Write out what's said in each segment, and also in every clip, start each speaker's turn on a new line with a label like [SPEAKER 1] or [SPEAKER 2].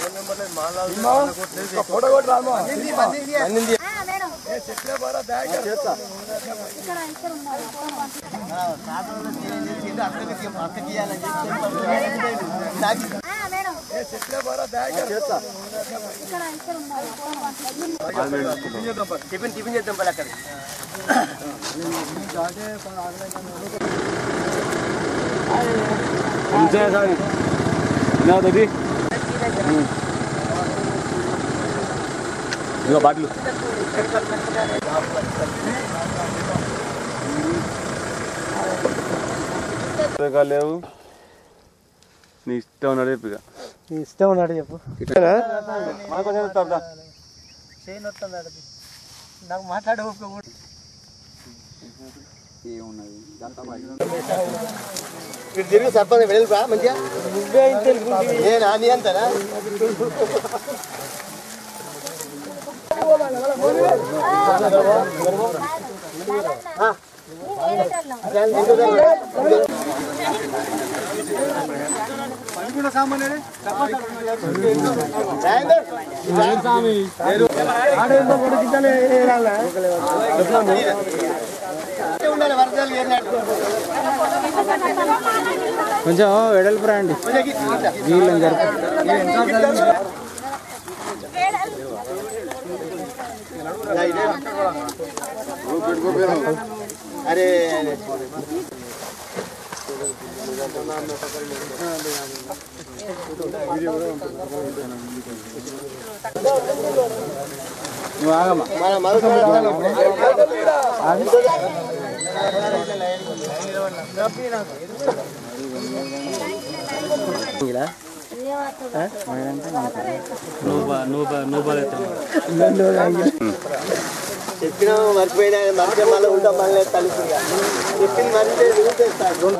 [SPEAKER 1] Photo కొట్టి Rama
[SPEAKER 2] tiffin tiffin చేద్దాం పలు అక్కడ
[SPEAKER 1] ఇదిగో బాటిల్ లేవు నీ ఇష్టం ఉన్నాడు చెప్పు ఇక
[SPEAKER 2] ఇష్టం ఉన్నాడు చెప్పు నాకు మాట్లాడే ఓపిక కూడా ఇటు తిరిగి సర్పంచ్ వెళ్ళిపా మంచిగా నేను అని అంతనా ఉండాలి వరదలు ఏరినట్టు
[SPEAKER 3] కొంచెం వెడల్పు రండి వీళ్ళని జరుపు
[SPEAKER 2] అరే
[SPEAKER 3] నువ్వు ఆగమ్మా
[SPEAKER 2] మన మరొక చెప్పిన మర్చిపోయినా మర్చిపోయి మళ్ళీ ఉంటాం మళ్ళీ తలుపు చెప్పింది మర్చిపోయి వినిపిస్తాను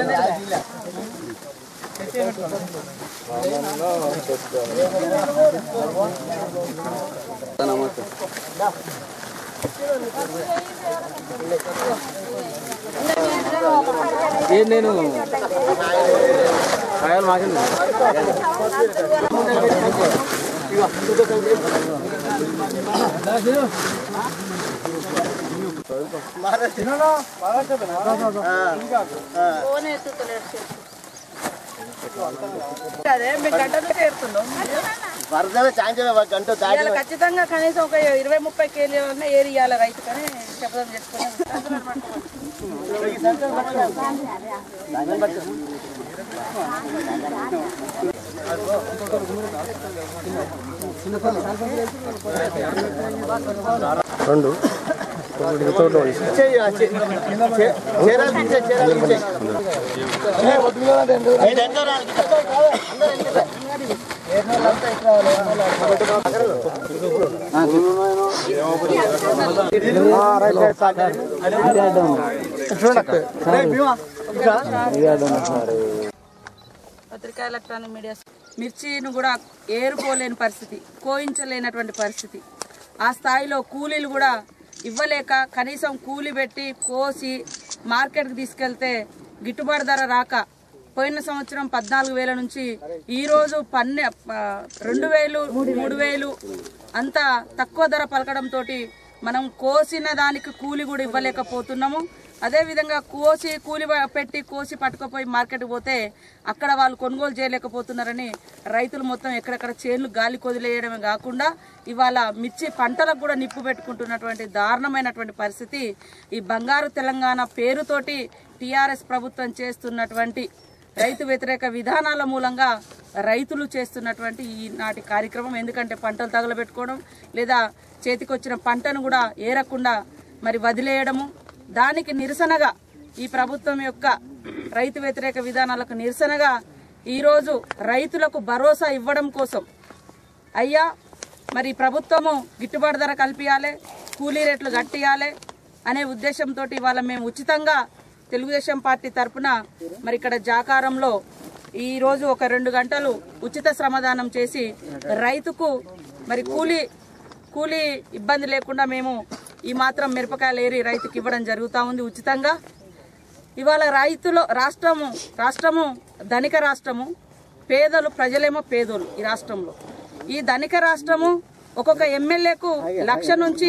[SPEAKER 3] ఏం నేను కాయలు మాకెళ్ళి
[SPEAKER 4] అదే మేము గంటలో చేరుతున్నాం
[SPEAKER 2] వరదలు సాయంత్రం ఒక గంట దాటి
[SPEAKER 4] ఇవాళ ఖచ్చితంగా కనీసం ఒక ఇరవై ముప్పై కేజీలన్నా ఏరి ఇవ్వాలి రైతు కానీ శబ్దం చేసుకుని
[SPEAKER 2] రెండు ఇచ్చేయి, ఆ చే- చే- చీరాలు ఇచ్చే, చీరాలు ఇచ్చే. నేను ఎంతో రాను. అందరూ ఎందుకు?
[SPEAKER 4] పత్రికా ఎలక్ట్రానిక్ మీడియా మిర్చిని కూడా ఏరుకోలేని పరిస్థితి కోయించలేనటువంటి పరిస్థితి ఆ స్థాయిలో కూలీలు కూడా ఇవ్వలేక కనీసం కూలి పెట్టి కోసి మార్కెట్కి తీసుకెళ్తే గిట్టుబాటు ధర రాక పోయిన సంవత్సరం పద్నాలుగు వేల నుంచి ఈ రోజు పన్నె ప- రెండు వేలు మూడు వేలు అంత తక్కువ ధర పలకడంతో మనం కోసిన దానికి కూలి కూడా ఇవ్వలేకపోతున్నాము అదేవిధంగా కోసి కూలి ప- పెట్టి కోసి పట్టుకుపోయి మార్కెట్కి పోతే అక్కడ వాళ్ళు కొనుగోలు చేయలేకపోతున్నారని రైతులు మొత్తం ఎక్కడెక్కడ చేన్లు గాలి కొదిలేయడమే కాకుండా ఇవాళ మిర్చి పంటలకు కూడా నిప్పు పెట్టుకుంటున్నటువంటి దారుణమైనటువంటి పరిస్థితి ఈ బంగారు తెలంగాణ పేరుతోటి టీఆర్ఎస్ ప్రభుత్వం చేస్తున్నటువంటి రైతు వ్యతిరేక విధానాల మూలంగా రైతులు చేస్తున్నటువంటి ఈనాటి కార్యక్రమం ఎందుకంటే పంటలు తగలబెట్టుకోవడం లేదా చేతికొచ్చిన పంటను కూడా ఏరకుండా మరి వదిలేయడము దానికి నిరసనగా ఈ ప్రభుత్వం యొక్క రైతు వ్యతిరేక విధానాలకు నిరసనగా ఈరోజు రైతులకు భరోసా ఇవ్వడం కోసం అయ్యా మరి ప్రభుత్వము గిట్టుబాటు ధర కల్పించాలి కూలీ రేట్లు కట్టియాలి అనే ఉద్దేశంతో ఇవాళ మేము ఉచితంగా తెలుగుదేశం పార్టీ తరపున మరి ఇక్కడ జాకారంలో ఈ రోజు ఒక రెండు గంటలు ఉచిత శ్రమదానం చేసి రైతుకు మరి కూలీ కూలీ ఇబ్బంది లేకుండా మేము ఈ మాత్రం మిరపకాయలు ఏరి రైతుకి ఇవ్వడం జరుగుతూ ఉంది ఉచితంగా ఇవాళ రైతులు రాష్ట్రము రాష్ట్రము ధనిక రాష్ట్రము పేదలు ప్రజలేమో పేదోలు ఈ రాష్ట్రంలో ఈ ధనిక రాష్ట్రము ఒక్కొక్క ఎమ్మెల్యేకు లక్ష నుంచి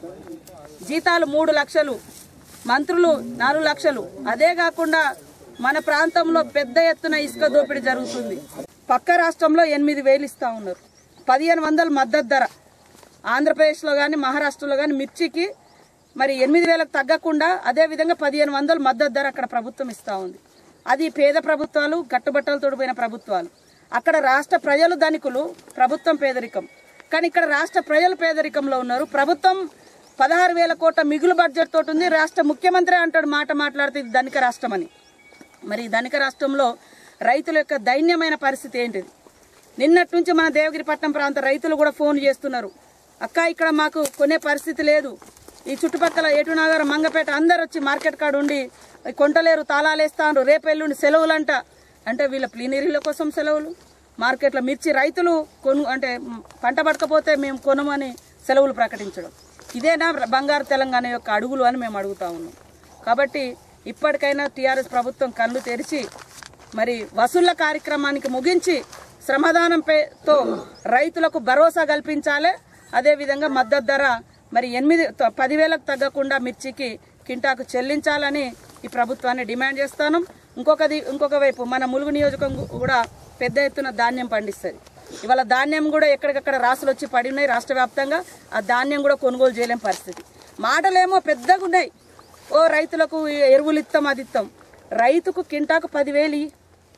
[SPEAKER 4] జీతాలు మూడు లక్షలు మంత్రులు నాలుగు లక్షలు అదే కాకుండా మన ప్రాంతంలో పెద్ద ఎత్తున ఇసుక దోపిడీ జరుగుతుంది పక్క రాష్ట్రంలో ఎనిమిది వేలు ఇస్తా ఉన్నారు పదిహేను వందలు మద్దతు ధర ఆంధ్రప్రదేశ్లో కానీ మహారాష్ట్రలో కానీ మిర్చికి మరి ఎనిమిది వేలకు తగ్గకుండా అదే విధంగా పదిహేను వందలు మద్దతు ధర అక్కడ ప్రభుత్వం ఇస్తా ఉంది అది పేద ప్రభుత్వాలు కట్టుబట్టలు తోడిపోయిన ప్రభుత్వాలు అక్కడ రాష్ట్ర ప్రజలు ధనికులు ప్రభుత్వం పేదరికం కానీ ఇక్కడ రాష్ట్ర ప్రజలు పేదరికంలో ఉన్నారు ప్రభుత్వం పదహారు వేల కోట్ల మిగులు బడ్జెట్ తోటి ఉంది రాష్ట్ర ముఖ్యమంత్రి అంటాడు మాట మాట్లాడితే ఇది ధనిక రాష్ట్రం అని మరి ఈ ధనిక రాష్ట్రంలో రైతుల యొక్క దైన్యమైన పరిస్థితి ఏంటిది నిన్నటి నుంచి మన దేవగిరిపట్నం ప్రాంత రైతులు కూడా ఫోన్ చేస్తున్నారు అక్క ఇక్కడ మాకు కొనే పరిస్థితి లేదు ఈ చుట్టుపక్కల ఏటునగర్ మంగపేట అందరు వచ్చి మార్కెట్ కాడ ఉండి కొంటలేరు తాళాలు వేస్తాను రేపు ఎల్లుండి సెలవులంట అంటే వీళ్ళ ప్లీనరీల కోసం సెలవులు మార్కెట్లో మిర్చి రైతులు కొను అంటే మ్, పంట పడకపోతే మేము కొనమని సెలవులు ప్రకటించడం ఇదేనా బంగారు తెలంగాణ యొక్క అడుగులు అని మేము అడుగుతా ఉన్నాం కాబట్టి ఇప్పటికైనా టీఆర్ఎస్ ప్రభుత్వం కళ్ళు తెరిచి మరి వసూళ్ల కార్యక్రమానికి ముగించి శ్రమదానం పేతో రైతులకు భరోసా కల్పించాలి అదేవిధంగా మద్దతు ధర మరి ఎనిమిది త- పదివేలకు తగ్గకుండా మిర్చికి కింటాకు చెల్లించాలని ఈ ప్రభుత్వాన్ని డిమాండ్ చేస్తాను ఇంకొకది ఇంకొక వైపు మన ములుగు నియోజకం కూడా పెద్ద ఎత్తున ధాన్యం పండిస్తుంది ఇవాళ ధాన్యం కూడా ఎక్కడికక్కడ రాసులు వచ్చి పడి ఉన్నాయి రాష్ట్ర వ్యాప్తంగా ఆ ధాన్యం కూడా కొనుగోలు చేయలేని పరిస్థితి మాటలేమో పెద్దగా ఉన్నాయి ఓ రైతులకు ఎరువులు ఇస్తాం అది ఇస్తాం రైతుకు కింటాకు పదివేలు ఇయ్యి.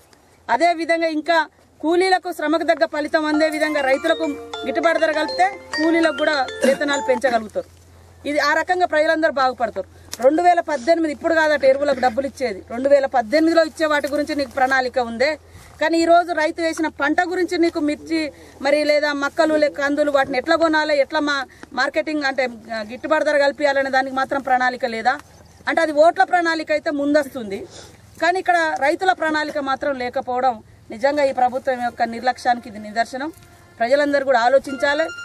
[SPEAKER 4] అదే విధంగా ఇంకా కూలీలకు శ్రమకు తగ్గ ఫలితం అందే విధంగా రైతులకు గిట్టుబాటు ధర కలిపితే కూలీలకు కూడా వేతనాలు పెంచగలుగుతారు ఇది ఆ రకంగా ప్రజలందరూ బాగుపడతారు రెండు వేల పద్దెనిమిది ఇప్పుడు కాదట ఎరువులకు డబ్బులు ఇచ్చేది రెండు వేల పద్దెనిమిదిలో ఇచ్చే వాటి గురించి నీకు ప్రణాళిక ఉందే కానీ ఈ రోజు రైతు వేసిన పంట గురించి నీకు మిర్చి మరి లేదా మక్కలు లేక కందులు వాటిని ఎట్లా కొనాలి ఎట్లా మా మార్కెటింగ్ అంటే ఆ, గిట్టుబాటు ధర కల్పించాలనే దానికి మాత్రం ప్రణాళిక లేదా అంటే అది ఓట్ల ప్రణాళిక అయితే ముందస్తుంది కానీ ఇక్కడ రైతుల ప్రణాళిక మాత్రం లేకపోవడం నిజంగా ఈ ప్రభుత్వం యొక్క నిర్లక్ష్యానికి ఇది నిదర్శనం ప్రజలందరూ కూడా ఆలోచించాలి